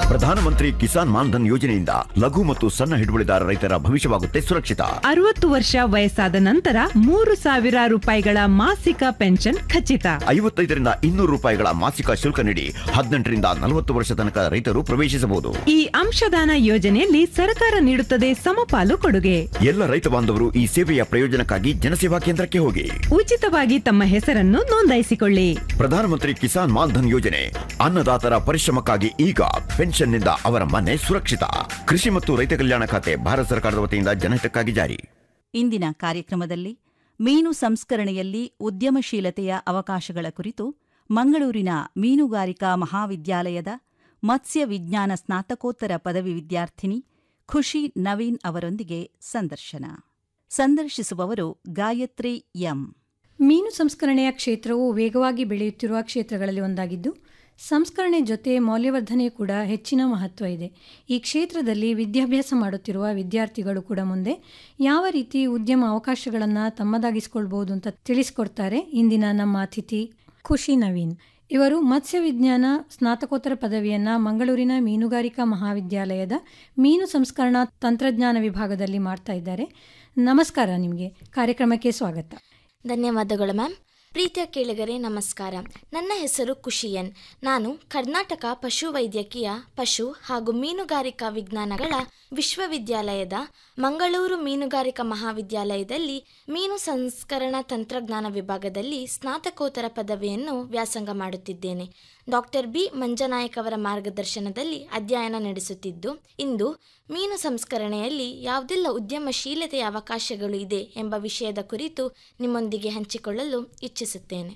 ಪ್ರಧಾನಮಂತ್ರಿ ಕಿಸಾನ್ ಮಾನ್ಧನ್ ಯೋಜನೆಯಿಂದ ಲಘು ಮತ್ತು ಸಣ್ಣ ಹಿಡುವಳಿದಾರ ರೈತರ ಭವಿಷ್ಯವಾಗುತ್ತೆ ಸುರಕ್ಷಿತ ಅರವತ್ತು ವರ್ಷ ವಯಸ್ಸಾದ ನಂತರ ಮೂರು ಸಾವಿರ ರೂಪಾಯಿಗಳ ಮಾಸಿಕ ಪೆನ್ಷನ್ ಖಚಿತ ಐವತ್ತೈದರಿಂದ ಇನ್ನೂರು ರೂಪಾಯಿಗಳ ಮಾಸಿಕ ಶುಲ್ಕ ನೀಡಿ ಹದಿನೆಂಟರಿಂದ ನಲವತ್ತು ವರ್ಷ ತನಕ ರೈತರು ಪ್ರವೇಶಿಸಬಹುದು ಈ ಅಂಶದಾನ ಯೋಜನೆಯಲ್ಲಿ ಸರ್ಕಾರ ನೀಡುತ್ತದೆ ಸಮಪಾಲು ಕೊಡುಗೆ ಎಲ್ಲ ರೈತ ಬಾಂಧವರು ಈ ಸೇವೆಯ ಪ್ರಯೋಜನಕ್ಕಾಗಿ ಜನಸೇವಾ ಕೇಂದ್ರಕ್ಕೆ ಹೋಗಿ ಉಚಿತವಾಗಿ ತಮ್ಮ ಹೆಸರನ್ನು ನೋಂದಾಯಿಸಿಕೊಳ್ಳಿ ಪ್ರಧಾನಮಂತ್ರಿ ಕಿಸಾನ್ ಮಾನ್ಧನ್ ಯೋಜನೆ ಅನ್ನದಾತರ ಪರಿಶ್ರಮಕ್ಕಾಗಿ ಈಗ ಪೆನ್ಷನ್ನಿಂದ ಅವರ ಮನೆ ಸುರಕ್ಷಿತ ಕೃಷಿ ಮತ್ತು ರೈತ ಕಲ್ಯಾಣ ಖಾತೆ ಭಾರತ ಸರ್ಕಾರದ ವತಿಯಿಂದ ಜನಹಿತಕ್ಕಾಗಿ ಜಾರಿ ಇಂದಿನ ಕಾರ್ಯಕ್ರಮದಲ್ಲಿ ಮೀನು ಸಂಸ್ಕರಣೆಯಲ್ಲಿ ಉದ್ಯಮಶೀಲತೆಯ ಅವಕಾಶಗಳ ಕುರಿತು ಮಂಗಳೂರಿನ ಮೀನುಗಾರಿಕಾ ಮಹಾವಿದ್ಯಾಲಯದ ಮತ್ಸ್ಯ ವಿಜ್ಞಾನ ಸ್ನಾತಕೋತ್ತರ ಪದವಿ ವಿದ್ಯಾರ್ಥಿನಿ ಖುಷಿ ನವೀನ್ ಅವರೊಂದಿಗೆ ಸಂದರ್ಶನ ಸಂದರ್ಶಿಸುವವರು ಗಾಯತ್ರಿ ಎಂ ಮೀನು ಸಂಸ್ಕರಣೆಯ ಕ್ಷೇತ್ರವು ವೇಗವಾಗಿ ಬೆಳೆಯುತ್ತಿರುವ ಕ್ಷೇತ್ರಗಳಲ್ಲಿ ಒಂದಾಗಿದ್ದು ಸಂಸ್ಕರಣೆ ಜೊತೆ ಮೌಲ್ಯವರ್ಧನೆ ಕೂಡ ಹೆಚ್ಚಿನ ಮಹತ್ವ ಇದೆ ಈ ಕ್ಷೇತ್ರದಲ್ಲಿ ವಿದ್ಯಾಭ್ಯಾಸ ಮಾಡುತ್ತಿರುವ ವಿದ್ಯಾರ್ಥಿಗಳು ಕೂಡ ಮುಂದೆ ಯಾವ ರೀತಿ ಉದ್ಯಮ ಅವಕಾಶಗಳನ್ನು ತಮ್ಮದಾಗಿಸಿಕೊಳ್ಬಹುದು ಅಂತ ತಿಳಿಸ್ಕೊಡ್ತಾರೆ ಇಂದಿನ ನಮ್ಮ ಅತಿಥಿ ಖುಷಿ ನವೀನ್ ಇವರು ಮತ್ಸ್ಯ ವಿಜ್ಞಾನ ಸ್ನಾತಕೋತ್ತರ ಪದವಿಯನ್ನು ಮಂಗಳೂರಿನ ಮೀನುಗಾರಿಕಾ ಮಹಾವಿದ್ಯಾಲಯದ ಮೀನು ಸಂಸ್ಕರಣಾ ತಂತ್ರಜ್ಞಾನ ವಿಭಾಗದಲ್ಲಿ ಮಾಡ್ತಾ ಇದ್ದಾರೆ ನಮಸ್ಕಾರ ನಿಮಗೆ ಕಾರ್ಯಕ್ರಮಕ್ಕೆ ಸ್ವಾಗತ ಧನ್ಯವಾದಗಳು ಮ್ಯಾಮ್ ಪ್ರೀತಿಯ ಕೇಳಿಗರೆ ನಮಸ್ಕಾರ ನನ್ನ ಹೆಸರು ಕುಶಿಯನ್ ನಾನು ಕರ್ನಾಟಕ ಪಶುವೈದ್ಯಕೀಯ ಪಶು ಹಾಗೂ ಮೀನುಗಾರಿಕಾ ವಿಜ್ಞಾನಗಳ ವಿಶ್ವವಿದ್ಯಾಲಯದ ಮಂಗಳೂರು ಮೀನುಗಾರಿಕಾ ಮಹಾವಿದ್ಯಾಲಯದಲ್ಲಿ ಮೀನು ಸಂಸ್ಕರಣಾ ತಂತ್ರಜ್ಞಾನ ವಿಭಾಗದಲ್ಲಿ ಸ್ನಾತಕೋತ್ತರ ಪದವಿಯನ್ನು ವ್ಯಾಸಂಗ ಮಾಡುತ್ತಿದ್ದೇನೆ ಡಾಕ್ಟರ್ ಬಿ ಮಂಜನಾಯಕ್ ಅವರ ಮಾರ್ಗದರ್ಶನದಲ್ಲಿ ಅಧ್ಯಯನ ನಡೆಸುತ್ತಿದ್ದು ಇಂದು ಮೀನು ಸಂಸ್ಕರಣೆಯಲ್ಲಿ ಯಾವುದೆಲ್ಲ ಉದ್ಯಮಶೀಲತೆಯ ಅವಕಾಶಗಳು ಇದೆ ಎಂಬ ವಿಷಯದ ಕುರಿತು ನಿಮ್ಮೊಂದಿಗೆ ಹಂಚಿಕೊಳ್ಳಲು ಇಚ್ಛಿಸುತ್ತೇನೆ